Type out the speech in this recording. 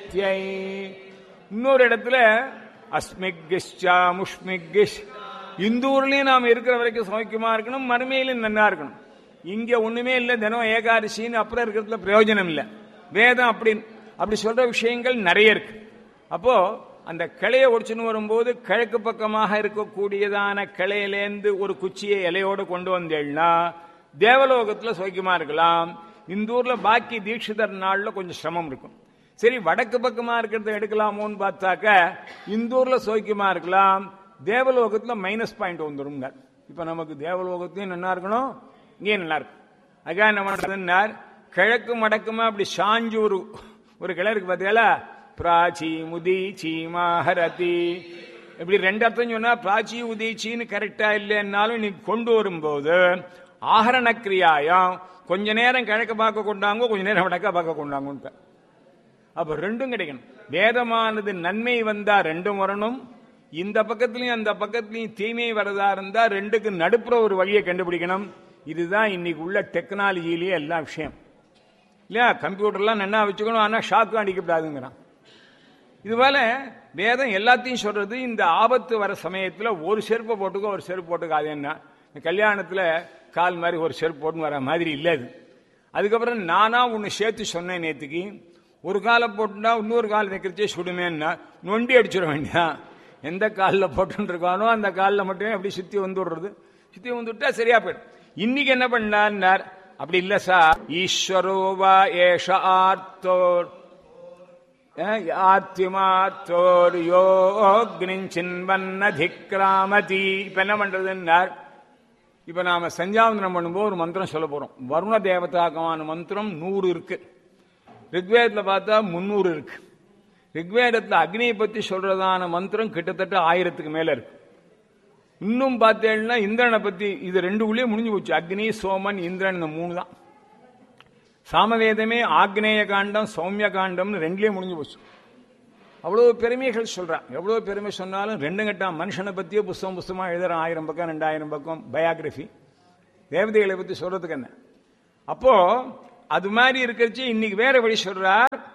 பிரேத்யை இன்னொரு இடத்துல அஸ்மிகிஷ்சா முஷ்மிகிஷ் இந்த ஊர்லயும் நாம் இருக்கிற வரைக்கும் சௌக்கியமா இருக்கணும் மறுமையிலும் நன்னா இருக்கணும் இங்க ஒண்ணுமே இல்லை தினம் ஏகாதசின்னு அப்புறம் இருக்கிறதுல பிரயோஜனம் இல்லை வேதம் அப்படி அப்படி சொல்ற விஷயங்கள் நிறைய இருக்கு அப்போ அந்த கிளையை ஒடிச்சுன்னு வரும்போது கிழக்கு பக்கமாக இருக்கக்கூடியதான கிளையிலேருந்து ஒரு குச்சியை இலையோடு கொண்டு வந்தேன்னா தேவலோகத்துல சௌக்கியமா இருக்கலாம் இந்த ஊர்ல பாக்கி தீட்சிதர் நாள்ல கொஞ்சம் சிரமம் இருக்கும் சரி வடக்கு பக்கமா இருக்கிறத எடுக்கலாமோன்னு பார்த்தாக்க இந்த ஊர்ல சௌக்கியமா இருக்கலாம் தேவலோகத்துல மைனஸ் பாயிண்ட் வந்துடும் இப்ப நமக்கு தேவலோகத்தையும் நல்லா இருக்கணும் இங்கேயும் நல்லா இருக்கும் அதுக்காக என்ன பண்றதுன்னார் கிழக்கு மடக்குமா அப்படி சாஞ்சு ஒரு ஒரு கிளை இருக்கு பார்த்தீங்களா பிராச்சி முதிச்சி மாஹரதி இப்படி ரெண்டு அர்த்தம் சொன்னா பிராச்சி உதீச்சின்னு கரெக்டா இல்லைன்னாலும் நீ கொண்டு வரும்போது ஆகரண கிரியாயம் கொஞ்ச நேரம் கிழக்க பார்க்க கொண்டாங்க கொஞ்ச நேரம் வடக்க பார்க்க கொண்டாங்க அப்ப ரெண்டும் கிடைக்கணும் வேதமானது நன்மை வந்தா ரெண்டும் வரணும் இந்த பக்கத்துலயும் அந்த பக்கத்துலயும் தீமை வரதா இருந்தா ரெண்டுக்கு நடுப்புற ஒரு வழியை கண்டுபிடிக்கணும் இதுதான் இன்னைக்கு உள்ள டெக்னாலஜிலேயே எல்லா விஷயம் இல்லையா கம்ப்யூட்டர்லாம் நல்லா வச்சுக்கணும் ஆனா ஷாக்கும் அடிக்கப்படாதுங்கிறான் இதுபோல வேதம் எல்லாத்தையும் சொல்றது இந்த ஆபத்து வர சமயத்துல ஒரு செருப்பை போட்டுக்கோ ஒரு செருப்பு போட்டுக்காது என்ன கல்யாணத்துல கால் மாதிரி ஒரு செருப்பு போட்டுன்னு வர மாதிரி இல்லை அது அதுக்கப்புறம் நானா ஒன்னு சேர்த்து சொன்னேன் நேத்துக்கு ஒரு காலை போட்டுனா இன்னொரு கால் வைக்கிறச்சே சுடுமேன்னா நொண்டி அடிச்சிட வேண்டியதான் எந்த காலில் போட்டுன்னு இருக்கானோ அந்த காலில் மட்டுமே அப்படி சுத்தி வந்து விடுறது சுத்தி வந்துட்டா சரியா போயிடும் இன்னைக்கு என்ன பண்ணார் அப்படி இல்ல சார் ஈஸ்வரோவா ஏஷ ஆர்த்தோர் ஆத்திமாத்தோர் யோக்னிஞ்சின்வன்னதிக்ராமதி இப்ப என்ன பண்றதுன்னார் இப்ப நாம சஞ்சாவந்தனம் பண்ணும்போது ஒரு மந்திரம் சொல்ல போறோம் வருண தேவதாகமான மந்திரம் நூறு இருக்கு ரிக்வேதத்துல பார்த்தா முன்னூறு இருக்கு ரிக்வேதத்துல அக்னியை பத்தி சொல்றதான மந்திரம் கிட்டத்தட்ட ஆயிரத்துக்கு மேல இருக்கு இன்னும் பார்த்தேன்னா இந்திரனை பத்தி இது ரெண்டு உள்ளே முடிஞ்சு போச்சு அக்னி சோமன் இந்திரன் இந்த மூணு தான் சாமவேதமே ஆக்னேய காண்டம் சௌமிய காண்டம்னு ரெண்டுலயே முடிஞ்சு போச்சு அவ்வளவு பெருமைகள் சொல்றான் எவ்வளவு பெருமை சொன்னாலும் ரெண்டு கட்டம் மனுஷனை பத்தியே புஸ்தகம் புஸ்தகமா எழுதுறான் ஆயிரம் பக்கம் ரெண்டாயிரம் பக்கம் பயோகிராஃபி தேவதைகளை பத்தி சொல்றதுக்கு என்ன அப்போ அது மாதிரி இருக்கிறச்சு இன்னைக்கு வேற வழி சொல்றார்